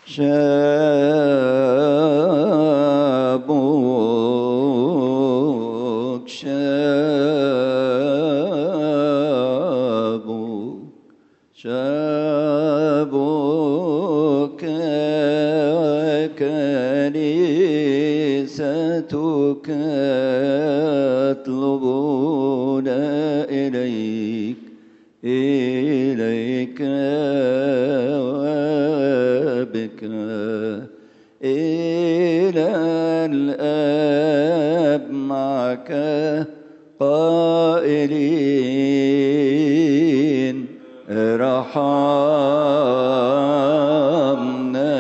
شابوك شابوك شابوك كنيستك يطلبون إليك إليك وبك إلى الآب معك قائلين رحمنا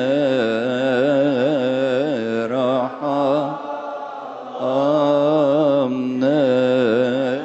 رحمنا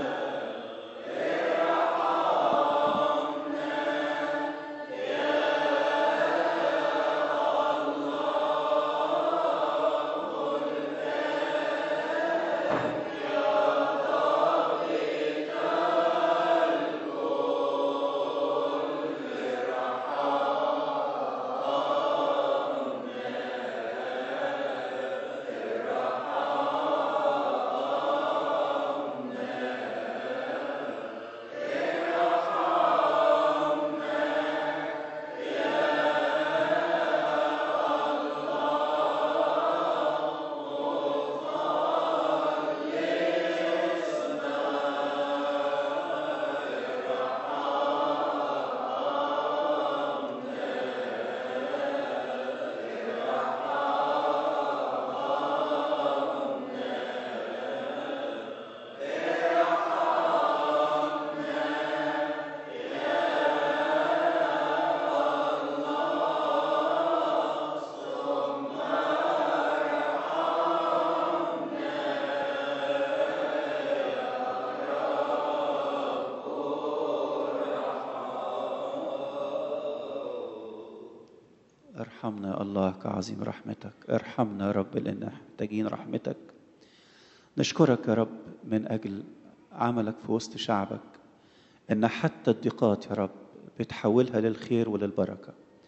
ارحمنا يا الله كعظيم رحمتك ارحمنا يا رب لأن محتاجين رحمتك نشكرك يا رب من أجل عملك في وسط شعبك إن حتى الضيقات يا رب بتحولها للخير وللبركة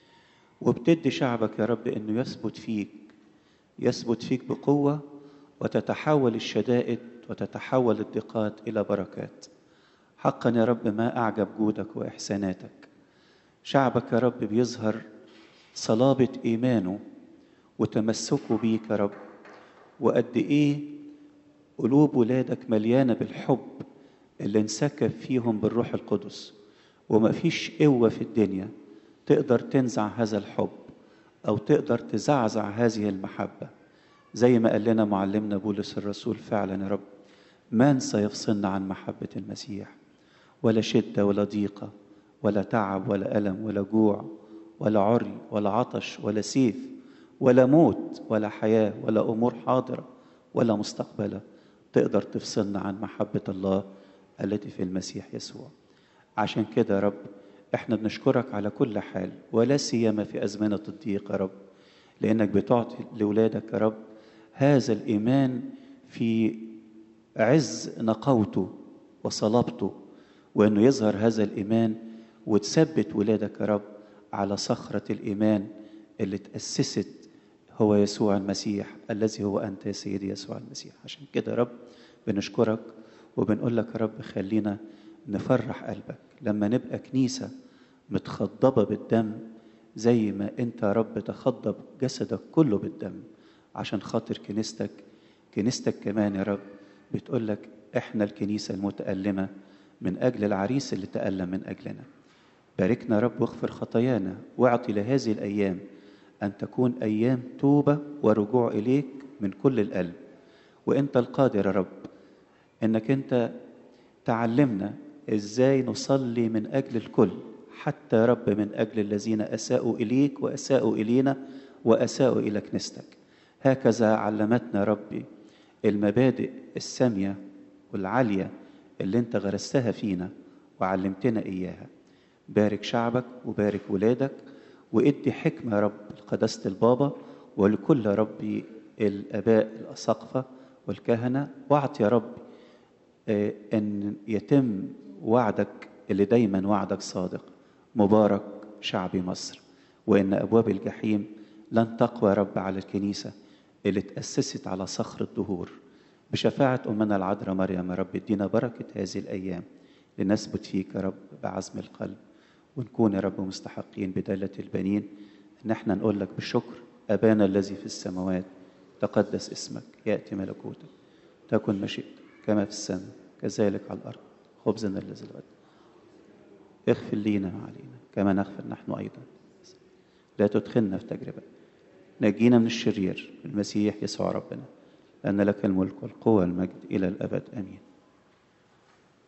وبتدي شعبك يا رب إنه يثبت فيك يثبت فيك بقوة وتتحول الشدائد وتتحول الضيقات إلى بركات حقا يا رب ما أعجب جودك وإحساناتك شعبك يا رب بيظهر صلابة إيمانه وتمسكه بيك يا رب وقد إيه قلوب ولادك مليانة بالحب اللي انسكب فيهم بالروح القدس وما فيش قوة في الدنيا تقدر تنزع هذا الحب أو تقدر تزعزع هذه المحبة زي ما قال لنا معلمنا بولس الرسول فعلا يا رب من سيفصلنا عن محبة المسيح ولا شدة ولا ضيقة ولا تعب ولا ألم ولا جوع ولا عري ولا عطش ولا سيف ولا موت ولا حياة ولا أمور حاضرة ولا مستقبلة تقدر تفصلنا عن محبة الله التي في المسيح يسوع عشان كده يا رب احنا بنشكرك على كل حال ولا سيما في أزمنة الضيق يا رب لأنك بتعطي لأولادك يا رب هذا الإيمان في عز نقاوته وصلابته وأنه يظهر هذا الإيمان وتثبت ولادك يا رب على صخرة الإيمان اللي تأسست هو يسوع المسيح الذي هو أنت يا سيدي يسوع المسيح عشان كده يا رب بنشكرك وبنقول لك يا رب خلينا نفرح قلبك لما نبقى كنيسة متخضبة بالدم زي ما أنت يا رب تخضب جسدك كله بالدم عشان خاطر كنيستك كنيستك كمان يا رب بتقول لك احنا الكنيسة المتألمة من أجل العريس اللي تألم من أجلنا باركنا يا رب واغفر خطايانا واعطي لهذه الأيام أن تكون أيام توبة ورجوع إليك من كل القلب وأنت القادر يا رب أنك أنت تعلمنا إزاي نصلي من أجل الكل حتى يا رب من أجل الذين أساءوا إليك وأساءوا إلينا وأساءوا إلى كنيستك هكذا علمتنا ربي المبادئ السامية والعالية اللي أنت غرستها فينا وعلمتنا إياها بارك شعبك وبارك ولادك وادي حكمة يا رب لقداسة البابا ولكل يا ربي الآباء الأساقفة والكهنة واعط يا رب آه، أن يتم وعدك اللي دايما وعدك صادق مبارك شعب مصر وأن أبواب الجحيم لن تقوى يا رب على الكنيسة اللي تأسست على صخر الدهور بشفاعة أمنا العذراء مريم يا رب ادينا بركة هذه الأيام لنثبت فيك يا رب بعزم القلب ونكون يا رب مستحقين بدالة البنين إن احنا نقول لك بالشكر أبانا الذي في السماوات تقدس اسمك يأتي ملكوتك تكن مشيئتك كما في السماء كذلك على الأرض خبزنا الذي الغد اغفر لينا وعلينا كما نغفر نحن أيضا لا تدخلنا في تجربة نجينا من الشرير المسيح يسوع ربنا لأن لك الملك والقوة والمجد إلى الأبد آمين